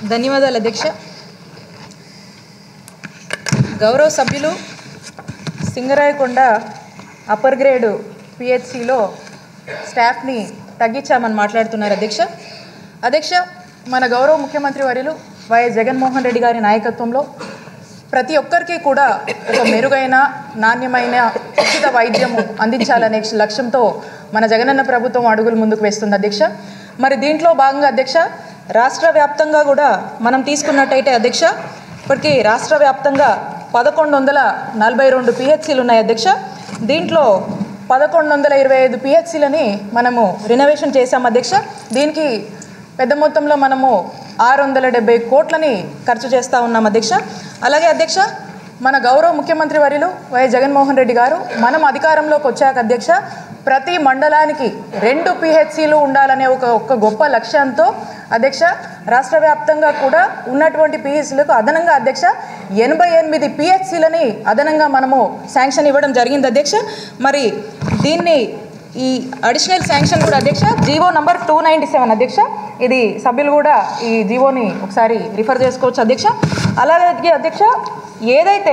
ధన్యవాదాలు అధ్యక్ష గౌరవ సభ్యులు సింగరాయకొండ అప్పర్ గ్రేడ్ పిహెచ్సిలో స్టాఫ్ని తగ్గించామని మాట్లాడుతున్నారు అధ్యక్ష అధ్యక్ష మన గౌరవ ముఖ్యమంత్రి వర్యులు వైఎస్ జగన్మోహన్ రెడ్డి గారి నాయకత్వంలో ప్రతి ఒక్కరికి కూడా ఒక మెరుగైన నాణ్యమైన ఉచిత వైద్యము అందించాలనే లక్ష్యంతో మన జగనన్న ప్రభుత్వం అడుగులు ముందుకు వేస్తుంది అధ్యక్ష మరి దీంట్లో భాగంగా అధ్యక్ష రాష్ట్ర వ్యాప్తంగా కూడా మనం తీసుకున్నట్టయితే అధ్యక్ష ఇప్పటికీ రాష్ట్ర వ్యాప్తంగా పదకొండు వందల నలభై రెండు పిహెచ్సిలు ఉన్నాయి అధ్యక్ష దీంట్లో పదకొండు వందల ఇరవై ఐదు పిహెచ్సిలని మనము రినోవేషన్ చేశాం అధ్యక్ష దీనికి పెద్ద మొత్తంలో మనము ఆరు వందల డెబ్బై కోట్లని ఖర్చు చేస్తూ ఉన్నాం అధ్యక్ష అలాగే అధ్యక్ష మన గౌరవ ముఖ్యమంత్రి వర్యులు వైఎస్ జగన్మోహన్ రెడ్డి గారు మనం అధికారంలోకి వచ్చాక అధ్యక్ష ప్రతి మండలానికి రెండు పిహెచ్సిలు ఉండాలనే ఒక ఒక గొప్ప లక్ష్యంతో అధ్యక్ష రాష్ట్ర వ్యాప్తంగా కూడా ఉన్నటువంటి పిహెచ్సిలకు అదనంగా అధ్యక్ష ఎనభై ఎనిమిది పిహెచ్సిలని అదనంగా మనము శాంక్షన్ ఇవ్వడం జరిగింది అధ్యక్ష మరి దీన్ని ఈ అడిషనల్ శాంక్షన్ కూడా అధ్యక్ష GO number two ninety seven అధ్యక్ష ఇది సభ్యులు కూడా ఈ జీవోని ఒకసారి రిఫర్ చేసుకోవచ్చు అధ్యక్ష అలాగే అధ్యక్ష ఏదైతే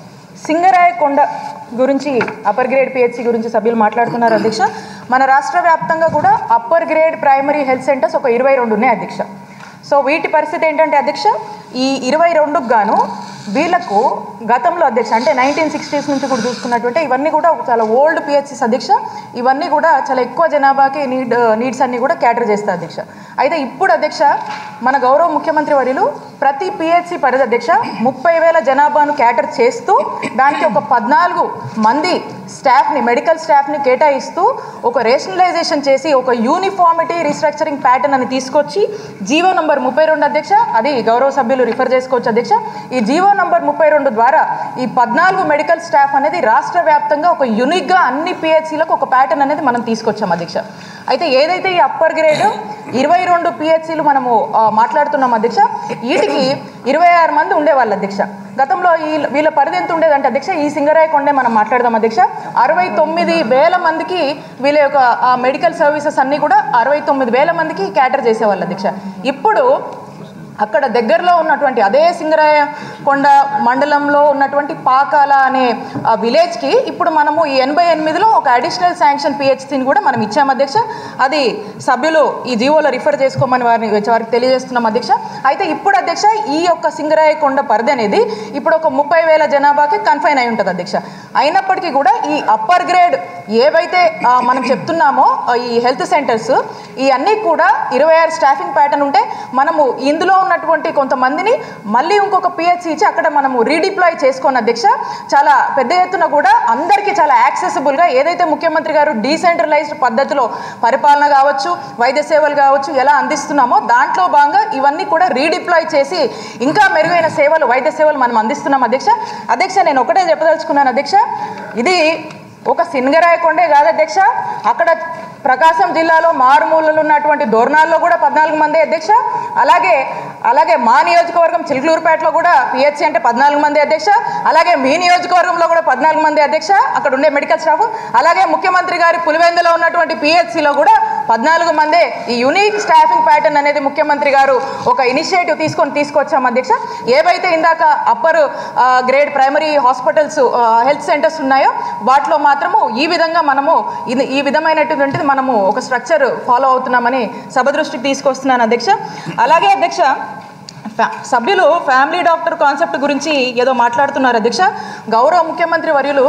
సింగరాయకొండ గురించి అప్పర్ గ్రేడ్ పిహెచ్సి గురించి సభ్యులు మాట్లాడుతున్నారు అధ్యక్ష మన రాష్ట్ర వ్యాప్తంగా కూడా upper grade primary health centres ఒక ఇరవై రెండు ఉన్నాయి అధ్యక్ష సో వీటి పరిస్థితి ఏంటంటే అధ్యక్ష ఈ ఇరవై రెండుకు గాను వీళ్ళకు గతంలో అధ్యక్ష అంటే నైన్టీన్ సిక్స్టీస్ నుంచి కూడా చూసుకున్నటువంటి ఇవన్నీ కూడా చాలా ఓల్డ్ పిహెచ్సిస్ అధ్యక్ష ఇవన్నీ కూడా చాలా ఎక్కువ జనాభాకి నీడ్ నీడ్స్ అన్ని కూడా క్యాటర్ చేస్తారు అధ్యక్ష అయితే ఇప్పుడు అధ్యక్ష మన గౌరవ ముఖ్యమంత్రి వర్యులు ప్రతి పిహెచ్సి పరిధి అధ్యక్ష ముప్పై వేల జనాభాను క్యాటర్ చేస్తూ దానికి ఒక పద్నాలుగు మంది స్టాఫ్ని మెడికల్ స్టాఫ్ని కేటాయిస్తూ ఒక రేషనలైజేషన్ చేసి ఒక యూనిఫామిటీ రీస్ట్రక్చరింగ్ ప్యాటర్న్ అని తీసుకొచ్చి జీవో నంబర్ ముప్పై రెండు అధ్యక్ష అది గౌరవ సభ్యులు రిఫర్ చేసుకోవచ్చు అధ్యక్ష ఈ జీవో నంబర్ ముప్పై రెండు ద్వారా ఈ పద్నాలుగు మెడికల్ స్టాఫ్ అనేది రాష్ట్ర వ్యాప్తంగా ఒక యూనిక్గా అన్ని పిహెచ్సిలకు ఒక ప్యాటర్న్ అనేది మనం తీసుకొచ్చాం అధ్యక్ష అయితే ఏదైతే ఈ అప్పర్ గ్రేడ్ ఇరవై రెండు పిహెచ్సిలు మనము ఆ, మాట్లాడుతున్నాం అధ్యక్ష వీటికి ఇరవై ఆరు మంది ఉండేవాళ్ళు అధ్యక్ష గతంలో ఈ వీళ్ళ పరిధి ఎంత ఉండేదంటే అధ్యక్ష ఈ సింగరాయ కొండే మనం మాట్లాడదాం అధ్యక్ష అరవై తొమ్మిది వేల మందికి వీళ్ళ యొక్క ఆ మెడికల్ సర్వీసెస్ అన్నీ కూడా అరవై తొమ్మిది వేల మందికి క్యాటర్ చేసేవాళ్ళు అధ్యక్ష ఇప్పుడు అక్కడ దగ్గరలో ఉన్నటువంటి అదే సింగరాయ కొండ మండలంలో ఉన్నటువంటి పాకాల అనే ఆ విలేజ్కి ఇప్పుడు మనము ఈ ఎనభై ఎనిమిదిలో ఒక అడిషనల్ శాంక్షన్ పిహెచ్సిని కూడా మనం ఇచ్చాము అధ్యక్ష అది సభ్యులు ఈ జీవోలో రిఫర్ చేసుకోమని వారిని వారికి తెలియజేస్తున్నాం అధ్యక్ష అయితే ఇప్పుడు అధ్యక్ష ఈ యొక్క సింగరాయ కొండ పరిధి అనేది ఇప్పుడు ఒక ముప్పై వేల జనాభాకి కన్ఫైన్ అయి ఉంటుంది అధ్యక్ష అయినప్పటికీ కూడా ఈ అప్పర్ గ్రేడ్ ఏవైతే ఆ, మనం చెప్తున్నామో ఆ, ఈ హెల్త్ సెంటర్స్ ఈ అన్నీ కూడా ఇరవై ఆరు స్టాఫింగ్ ప్యాటర్న్ ఉంటే మనము ఇందులో ఉన్నటువంటి కొంతమందిని మళ్ళీ ఇంకొక పిహెచ్సి ఇచ్చి అక్కడ మనము రీడిప్లాయ్ చేసుకోని అధ్యక్ష చాలా పెద్ద ఎత్తున కూడా అందరికీ చాలా యాక్సెసిబుల్గా ఏదైతే ముఖ్యమంత్రి గారు డీసెంట్రలైజ్డ్ పద్ధతిలో పరిపాలన కావచ్చు వైద్య సేవలు కావచ్చు ఎలా అందిస్తున్నామో దాంట్లో భాగంగా ఇవన్నీ కూడా రీడిప్లాయ్ చేసి ఇంకా మెరుగైన సేవలు వైద్య సేవలు మనం అందిస్తున్నాం అధ్యక్ష అధ్యక్ష నేను ఒకటే చెప్పదలుచుకున్నాను అధ్యక్ష ఇది ఒక సింగరాయ కొండే కాదు అధ్యక్ష అక్కడ ప్రకాశం జిల్లాలో మారుమూలలో ఉన్నటువంటి దోర్నాల్లో కూడా పద్నాలుగు మంది అధ్యక్ష అలాగే అలాగే మా నియోజకవర్గం చిలుకలూరుపేటలో కూడా పిహెచ్సి అంటే పద్నాలుగు మంది అధ్యక్ష అలాగే మీ నియోజకవర్గంలో కూడా పద్నాలుగు మంది అధ్యక్ష అక్కడ ఉండే మెడికల్ స్టాఫ్ అలాగే ముఖ్యమంత్రి గారి పులివెందులో ఉన్నటువంటి పిహెచ్సిలో కూడా పద్నాలుగు మందే ఈ యునిక్ స్టాఫింగ్ ప్యాటర్న్ అనేది ముఖ్యమంత్రి గారు ఒక ఇనిషియేటివ్ తీసుకొని తీసుకొచ్చాం అధ్యక్ష ఏవైతే ఇందాక upper grade primary hospitals health centres ఉన్నాయో వాటిలో మాత్రము ఈ విధంగా మనము ఇది ఈ విధమైనటువంటిది మనము ఒక స్ట్రక్చర్ ఫాలో అవుతున్నామని సభ దృష్టికి తీసుకొస్తున్నాను అధ్యక్ష అలాగే అధ్యక్ష ఫ్యా- సభ్యులు ఫ్యామిలీ డాక్టర్ కాన్సెప్ట్ గురించి ఏదో మాట్లాడుతున్నారు అధ్యక్ష గౌరవ ముఖ్యమంత్రి వర్యులు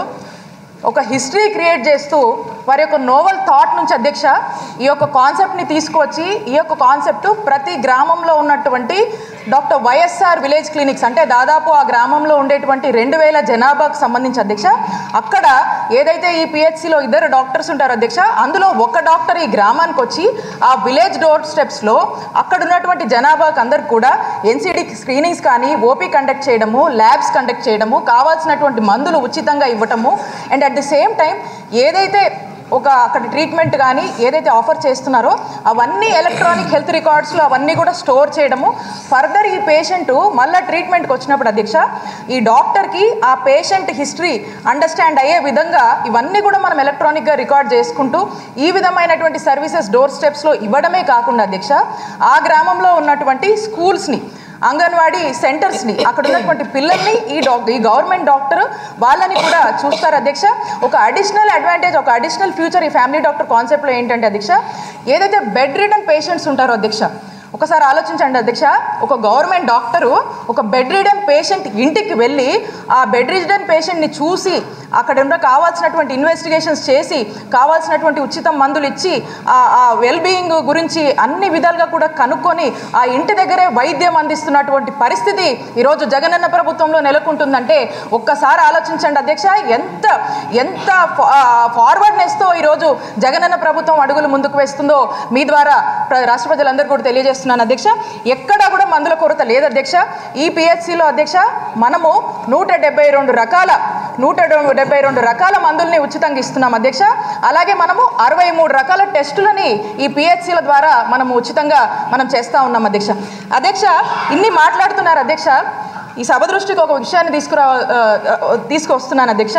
ఒక హిస్టరీ క్రియేట్ చేస్తూ వారి యొక్క నోవల్ థాట్ నుంచి అధ్యక్ష ఈ యొక్క కాన్సెప్ట్ని తీసుకువచ్చి ఈ యొక్క కాన్సెప్ట్ ప్రతి గ్రామంలో ఉన్నటువంటి డాక్టర్ వైఎస్ఆర్ విలేజ్ క్లినిక్స్ అంటే దాదాపు ఆ గ్రామంలో ఉండేటువంటి రెండు వేల జనాభాకు సంబంధించి అధ్యక్ష అక్కడ ఏదైతే ఈ పిహెచ్సిలో ఇద్దరు డాక్టర్స్ ఉంటారో అధ్యక్ష అందులో ఒక డాక్టర్ ఈ గ్రామానికి వచ్చి ఆ విలేజ్ డోర్ స్టెప్స్లో అక్కడ ఉన్నటువంటి జనాభాకు అందరికి కూడా ఎన్సిడి స్క్రీనింగ్స్ కానీ ఓపీ కండక్ట్ చేయడము ల్యాబ్స్ కండక్ట్ చేయడము కావాల్సినటువంటి మందులు ఉచితంగా ఇవ్వటము and at the same time ఏదైతే ఒక అక్కడ ట్రీట్మెంట్ కానీ ఏదైతే ఆఫర్ చేస్తున్నారో అవన్నీ ఎలక్ట్రానిక్ హెల్త్ రికార్డ్స్లో అవన్నీ కూడా స్టోర్ చేయడము ఫర్దర్ ఈ పేషెంట్ మళ్ళీ ట్రీట్మెంట్కి వచ్చినప్పుడు అధ్యక్ష ఈ డాక్టర్కి ఆ పేషెంట్ హిస్టరీ అండర్స్టాండ్ అయ్యే విధంగా ఇవన్నీ కూడా మనం ఎలక్ట్రానిక్గా రికార్డ్ చేసుకుంటూ ఈ విధమైనటువంటి సర్వీసెస్ డోర్ స్టెప్స్లో ఇవ్వడమే కాకుండా అధ్యక్ష ఆ గ్రామంలో ఉన్నటువంటి స్కూల్స్ని అంగన్వాడీ సెంటర్స్ని అక్కడ ఉన్నటువంటి పిల్లల్ని ఈ డాక్టర్ ఈ గవర్నమెంట్ డాక్టర్ వాళ్ళని కూడా చూస్తారు అధ్యక్ష ఒక అడిషనల్ అడ్వాంటేజ్ ఒక అడిషనల్ ఫ్యూచర్ ఈ ఫ్యామిలీ డాక్టర్ కాన్సెప్ట్లో ఏంటంటే అధ్యక్ష ఏదైతే బెడ్ రిడన్ పేషెంట్స్ ఉంటారో అధ్యక్ష ఒకసారి ఆలోచించండి అధ్యక్ష ఒక గవర్నమెంట్ డాక్టరు ఒక బెడ్ రిడన్ పేషెంట్ ఇంటికి వెళ్ళి ఆ బెడ్ రిడన్ పేషెంట్ని చూసి అక్కడ ఉన్న కావాల్సినటువంటి ఇన్వెస్టిగేషన్స్ చేసి కావాల్సినటువంటి ఉచిత మందులు ఇచ్చి ఆ ఆ వెల్ బీయింగ్ గురించి అన్ని విధాలుగా కూడా కనుక్కొని ఆ ఇంటి దగ్గరే వైద్యం అందిస్తున్నటువంటి పరిస్థితి ఈరోజు జగనన్న ప్రభుత్వంలో నెలకొంటుందంటే ఒక్కసారి ఆలోచించండి అధ్యక్ష ఎంత ఎంత ఫార్వర్డ్నెస్తో ఈరోజు జగనన్న ప్రభుత్వం అడుగులు ముందుకు వేస్తుందో మీ ద్వారా ప్ర- రాష్ట్ర ప్రజలందరూ కూడా తెలియజేస్తున్నాను అధ్యక్ష ఎక్కడా కూడా మందుల కొరత లేదు అధ్యక్ష ఈ పిహెచ్సిలో అధ్యక్ష మనము నూట డెబ్బై రెండు రకాల నూట డెబ్బై రెండు రకాల మందుల్ని ఉచితంగా ఇస్తున్నాం అధ్యక్ష అలాగే మనము అరవై మూడు రకాల టెస్టులని ఈ పిహెచ్సిల ద్వారా మనము ఉచితంగా మనం చేస్తూ ఉన్నాం అధ్యక్ష అధ్యక్ష ఇన్ని మాట్లాడుతున్నారు అధ్యక్ష ఈ సభ దృష్టికి ఒక విషయాన్ని తీసుకురా ఆ, ఆ, తీసుకొస్తున్నాను అధ్యక్ష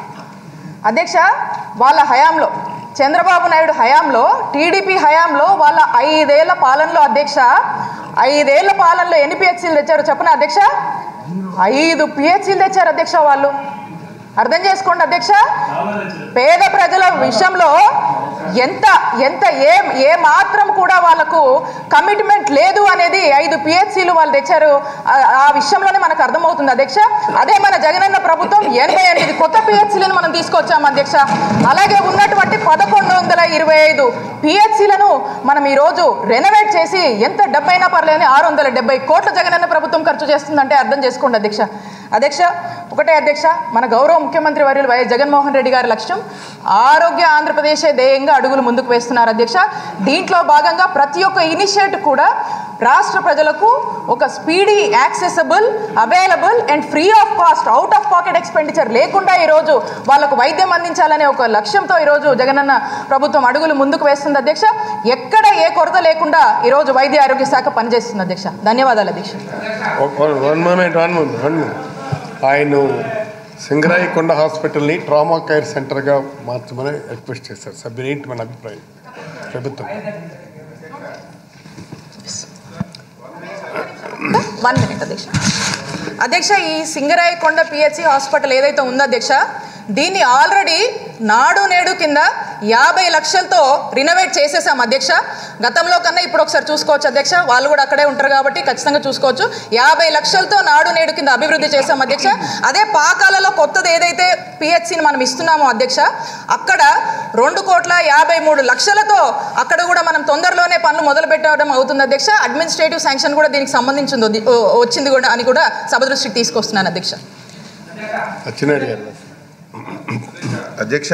అధ్యక్ష వాళ్ళ హయాంలో చంద్రబాబు నాయుడు హయాంలో టీడీపీ హయాంలో వాళ్ళ ఐదేళ్ల పాలనలో అధ్యక్ష ఐదేళ్ల పాలనలో ఎన్ని పిహెచ్సీలు తెచ్చారు చెప్పనా అధ్యక్ష ఐదు పిహెచ్సీలు తెచ్చారు అధ్యక్ష వాళ్ళు అర్థం చేసుకోండి అధ్యక్ష పేద ప్రజల విషయంలో ఎంత ఎంత ఏ ఏ మాత్రం కూడా వాళ్ళకు కమిట్మెంట్ లేదు అనేది ఐదు పిహెచ్సీలు వాళ్ళు తెచ్చారు ఆ- ఆ విషయంలోనే మనకు అర్థమవుతుంది అధ్యక్ష అదే మన జగనన్న ప్రభుత్వం ఎనభై ఎనిమిది కొత్త పిహెచ్సీలను మనం తీసుకొచ్చాం అధ్యక్ష అలాగే ఉన్నటువంటి పదకొండు వందల ఇరవై ఐదు పిహెచ్సీలను మనం ఈరోజు రెనోవేట్ చేసి ఎంత డబ్బైనా పర్లేని ఆరు వందల డెబ్బై కోట్ల జగనన్న ప్రభుత్వం ఖర్చు చేస్తుందంటే అర్థం చేసుకోండి అధ్యక్ష అధ్యక్ష ఒకటే అధ్యక్ష మన గౌరవ ముఖ్యమంత్రి వర్యులు వైఎస్ జగన్మోహన్ రెడ్డి గారి లక్ష్యం ఆరోగ్య ఆంధ్రప్రదేశే ధ్యేయంగా అడుగులు ముందుకు వేస్తున్నారు అధ్యక్ష దీంట్లో భాగంగా ప్రతి ఒక్క ఇనిషియేటివ్ కూడా రాష్ట్ర ప్రజలకు ఒక speedy accessible available and free of cost out of pocket expenditure లేకుండా ఈరోజు వాళ్ళకు వైద్యం అందించాలనే ఒక లక్ష్యంతో ఈరోజు జగనన్న ప్రభుత్వం అడుగులు ముందుకు వేస్తుంది అధ్యక్ష ఎక్కడ ఏ కొరత లేకుండా ఈరోజు వైద్య ఆరోగ్య శాఖ పనిచేస్తుంది అధ్యక్ష ధన్యవాదాలు అధ్యక్ష one moment one moment one moment ఆయన సింగరాయకొండ హాస్పిటల్ని ట్రామా కేర్ సెంటర్గా మార్చమని రిక్వెస్ట్ చేశారు సభ్యులు ఏంటి మన అభిప్రాయం ప్రభుత్వం వన్ మినిట్ అధ్యక్ష అధ్యక్ష ఈ సింగరాయకొండ పిహెచ్సి హాస్పిటల్ ఏదైతే ఉందో అధ్యక్ష దీన్ని ఆల్రెడీ నాడు నేడు కింద యాభై లక్షలతో రినోవేట్ చేసేసాం అధ్యక్ష గతంలో కన్నా ఇప్పుడు ఒకసారి చూసుకోవచ్చు అధ్యక్ష వాళ్ళు కూడా అక్కడే ఉంటారు కాబట్టి ఖచ్చితంగా చూసుకోవచ్చు యాభై లక్షలతో నాడు నేడు కింద అభివృద్ధి చేశాం అధ్యక్ష అదే పాకాలలో కొత్తది ఏదైతే పిహెచ్సిని మనం ఇస్తున్నామో అధ్యక్ష అక్కడ రెండు కోట్ల యాభై మూడు లక్షలతో అక్కడ కూడా మనం తొందరలోనే పనులు మొదలు పెట్టడం అవుతుంది అధ్యక్ష అడ్మినిస్ట్రేటివ్ శాంక్షన్ కూడా దీనికి సంబంధించింది ఉంది- ఓ- వచ్చింది కూడా అని కూడా సభ దృష్టికి తీసుకొస్తున్నాను అధ్యక్ష అచ్చినాయుడు గారు అధ్యక్ష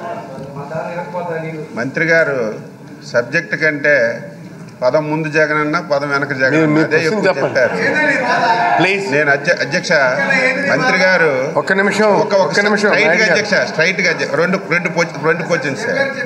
మంత్రి గారు సబ్జెక్ట్ కంటే పదం ముందు జగనన్న పదం వెనక మీరు జగన్ మీ అదే క్వశ్చన్ ఎక్కువ చెప్పండి చెప్పారు ప్లీజ్ నేను అధ్య- అధ్యక్ష మంత్రి గారు ఒక్క నిమిషం ఒక ఒక్క నిమిషం స్ట్రైట్ గా నాయుడు గారు. అధ్యక్ష స్ట్రైట్ గా అధ్య- రెండు రెండు క్వశ్చన్- రెండు క్వశ్చన్స్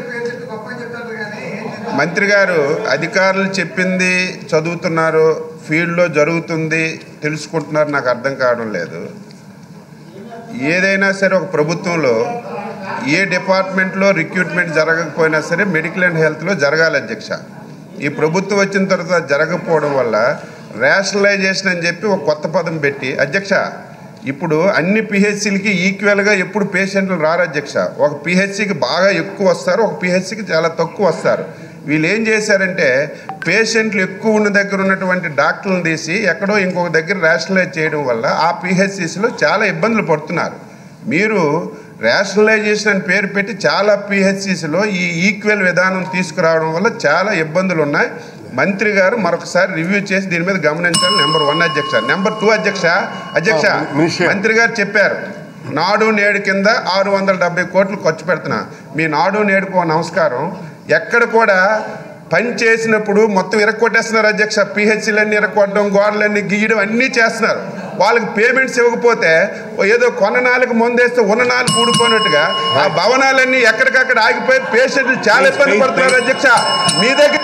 మంత్రి గారు అధికారులు చెప్పింది చదువుతున్నారు ఫీల్డ్లో జరుగుతుంది తెలుసుకుంటున్నారు నాకు అర్థం కావడం లేదు ఏదైనా సరే ఒక ప్రభుత్వంలో ఏ డిపార్ట్మెంట్లో రిక్రూట్మెంట్ జరగకపోయినా సరే మెడికల్ అండ్ హెల్త్లో జరగాలి అధ్యక్ష ఈ ప్రభుత్వం వచ్చిన తర్వాత జరగకపోవడం వల్ల రేషనలైజేషన్ అని చెప్పి ఒక కొత్త పదం పెట్టి అధ్యక్ష ఇప్పుడు అన్ని పిహెచ్సిలకి ఈక్వల్గా ఎప్పుడు పేషెంట్లు రారు అధ్యక్ష ఒక పిహెచ్సికి బాగా ఎక్కువ వస్తారు ఒక పిహెచ్సికి చాలా తక్కువ వస్తారు వీళ్ళు ఏం చేశారంటే పేషెంట్లు ఎక్కువ ఉన్న దగ్గర ఉన్నటువంటి డాక్టర్లను తీసి ఎక్కడో ఇంకొక దగ్గర రేషనలైజ్ చేయడం వల్ల ఆ పిహెచ్సిస్లో చాలా ఇబ్బందులు పడుతున్నారు మీరు రేషనలైజేషన్ అని పేరు పెట్టి చాలా పిహెచ్సిస్లో ఈ ఈక్వల్ విధానం తీసుకురావడం వల్ల చాలా ఇబ్బందులు ఉన్నాయి మంత్రి గారు మరొకసారి రివ్యూ చేసి దీని మీద గమనించాలి నెంబర్ వన్ అధ్యక్ష నెంబర్ టూ అధ్యక్ష అధ్యక్ష ఆ, మినిస్టర్. మంత్రి గారు చెప్పారు నాడు నేడు కింద ఆరు వందల డెబ్బై కోట్లు ఖర్చు పెడుతున్నా మీ నాడు నేడుకో నమస్కారం ఎక్కడ కూడా పని చేసినప్పుడు మొత్తం ఇరక్కొట్టేస్తున్నారు అధ్యక్ష పిహెచ్లన్నీ ఇరక్కొట్టడం గోడలన్నీ గీయడం అన్నీ చేస్తున్నారు వాళ్ళకి పేమెంట్స్ ఇవ్వకపోతే ఓ ఏదో కొన్న నాలుగు ముందేస్తే ఉన్న నాలుగు కూడిపోయినట్టుగా ఆ భవనాలన్నీ ఎక్కడికక్కడ ఆగిపోయి పేషెంట్లు చాలా ఇబ్బంది పడుతున్నారు అధ్యక్ష మీ దగ్గర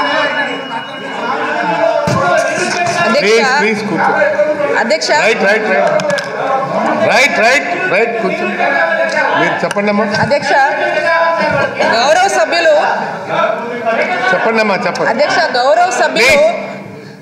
ప్లీజ్ అధ్యక్ష ప్లీజ్ కూర్చో అధ్యక్ష right right right right right right కూర్చో మీరు చెప్పండి అమ్మా అధ్యక్ష గౌరవ సభ్యులు చెప్పండి అమ్మా చెప్పండి అధ్యక్ష గౌరవ సభ్యులు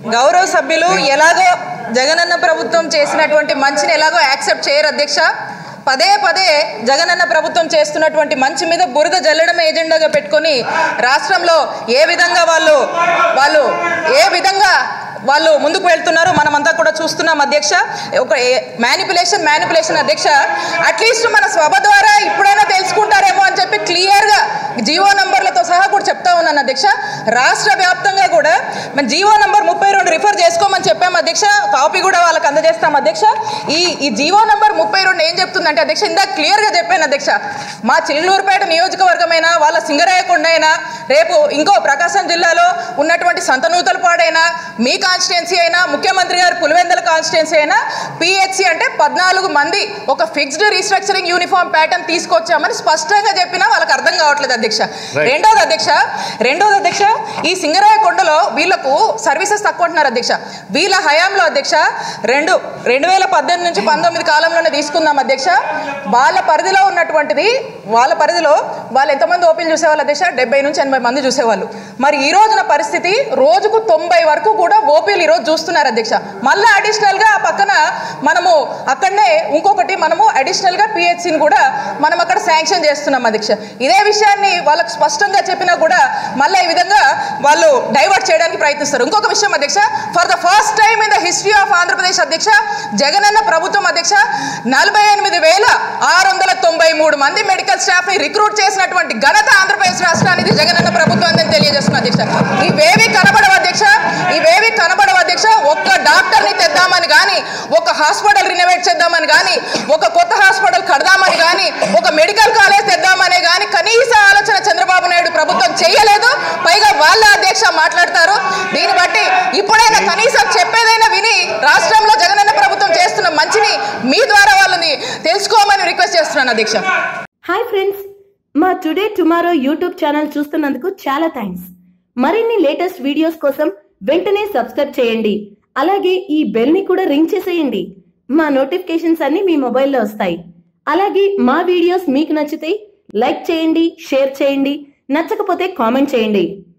గౌరవ సభ్యులు ఎలాగో జగనన్న ప్రభుత్వం చేసినటువంటి మంచిని ఎలాగో యాక్సెప్ట్ చేయరు అధ్యక్ష పదే పదే జగనన్న ప్రభుత్వం చేస్తున్నటువంటి మంచి మీద బురద జల్లడం ఏజెండాగా పెట్టుకొని రాష్ట్రంలో ఏ విధంగా వాళ్ళు వాళ్ళు ఏ విధంగా వాళ్ళు ముందుకు వెళ్తున్నారో మనమంతా కూడా చూస్తున్నాం అధ్యక్ష ఒక మ్యానిపులేషన్ మ్యానిపులేషన్ అధ్యక్ష అట్లీస్ట్ మన సభ ద్వారా ఇప్పుడైనా తెలుసుకుంటారేమో అని చెప్పి క్లియర్గా జీవో నంబర్లతో సహా కూడా చెప్తా ఉన్నాను అధ్యక్ష రాష్ట్ర వ్యాప్తంగా కూడా మన జీవో నంబర్ ముప్పై రెండు రిఫర్ చేసుకోమని చెప్పాము అధ్యక్ష కాపీ కూడా వాళ్ళకి అందజేస్తాం అధ్యక్ష ఈ ఈ జీవో నంబర్ ముప్పై రెండు ఏం చెప్తుందంటే అధ్యక్ష ఇందాక క్లియర్గా చెప్పాను అధ్యక్ష మా చిల్లూరుపేట నియోజకవర్గమైనా వాళ్ళ సింగరాయకొండ అయినా రేపు ఇంకో ప్రకాశం జిల్లాలో ఉన్నటువంటి సంతనూతలపాడైనా మీ కాన్స్టిట్యున్సీ అయినా ముఖ్యమంత్రి గారు పులివెందల కాన్స్టిట్యున్సీ అయినా పిహెచ్సి అంటే పద్నాలుగు మంది ఒక ఫిక్స్డ్ రీస్ట్రక్చరింగ్ యూనిఫామ్ ప్యాటర్న్ తీసుకొచ్చామని స్పష్టంగా చెప్పినా వాళ్ళకి అర్థం కావట్లేదు అధ్యక్ష రెండోది అధ్యక్ష రెండోది అధ్యక్ష ఈ సింగరాయకొండలో వీళ్ళకు సర్వీసెస్ తక్కువ అంటున్నారు అధ్యక్ష వీళ్ళ హయాంలో అధ్యక్ష రెండు రెండు వేల పద్దెనిమిది నుంచి పంతొమ్మిది కాలంలోనే తీసుకుందాం అధ్యక్ష వాళ్ళ పరిధిలో ఉన్నటువంటిది వాళ్ళ పరిధిలో వాళ్ళు ఎంతమంది ఓపీలు చూసేవాళ్ళు అధ్యక్ష డెబ్బై నుంచి ఎనభై మంది చూసేవాళ్ళు మరి ఈ రోజున పరిస్థితి రోజుకు తొంభై వరకు కూడా ఓపీలు ఈరోజు చూస్తున్నారు అధ్యక్ష మళ్ళీ అడిషనల్గా ఆ పక్కన మనము అక్కడనే ఇంకొకటి మనము అడిషనల్గా పిహెచ్సిని కూడా మనం అక్కడ శాంక్షన్ చేస్తున్నాం అధ్యక్ష ఇదే విషయాన్ని వాళ్ళకి స్పష్టంగా చెప్పినా కూడా మళ్ళీ ఈ విధంగా వాళ్ళు డైవర్ట్ చేయడానికి ప్రయత్నిస్తారు ఇంకొక విషయం అధ్యక్ష for the first time in the history of Andhra Pradesh అధ్యక్ష జగనన్న ప్రభుత్వం అధ్యక్ష నలభై ఎనిమిది వేల ఆరు వందల తొంభై మూడు మంది మెడికల్ స్టాఫ్ ని రిక్రూట్ చేసినటువంటి ఘనత ఆంధ్రప్రదేశ్ రాష్ట్రానికి జగనన్న ప్రభుత్వం అని తెలియజేస్తున్నా అధ్యక్ష ఇవేవి కనబడవు అధ్యక్ష ఇవేవి కనబడవు అధ్యక్ష ఒక్క డాక్టర్ ని తెద్దామని కానీ ఒక హాస్పిటల్ రినోవేట్ చేద్దామని కానీ ఒక కొత్త హాస్పిటల్ కడదామని కానీ ఒక మెడికల్ కాలేజ్ తెద్దామనే కానీ కనీస ఆలోచన చంద్రబాబు నాయుడు ప్రభుత్వం చేయలేదు పైగా వాళ్ళ అధ్యక్ష మాట్లాడతారు దీన్ని బట్టి ఇప్పుడైనా కనీసం చెప్పేదైనా విని రాష్ట్రంలో జగనన్న ప్రభుత్వం చేస్తున్న మంచిని మీ ద్వారా వాళ్ళని తెలుసుకోమని రిక్వెస్ట్ చేస్తున్నాను అధ్యక్ష హాయ్ ఫ్రెండ్స్ మా టుడే టుమారో యూట్యూబ్ ఛానల్ చూస్తున్నందుకు చాలా థ్యాంక్స్ మరిన్ని లేటెస్ట్ వీడియోస్ కోసం వెంటనే సబ్స్క్రైబ్ చేయండి అలాగే ఈ బెల్ ని కూడా రింగ్ చేసేయండి మా నోటిఫికేషన్స్ అన్ని మీ మొబైల్లో వస్తాయి అలాగే మా వీడియోస్ మీకు నచ్చితే లైక్ చేయండి షేర్ చేయండి నచ్చకపోతే కామెంట్ చేయండి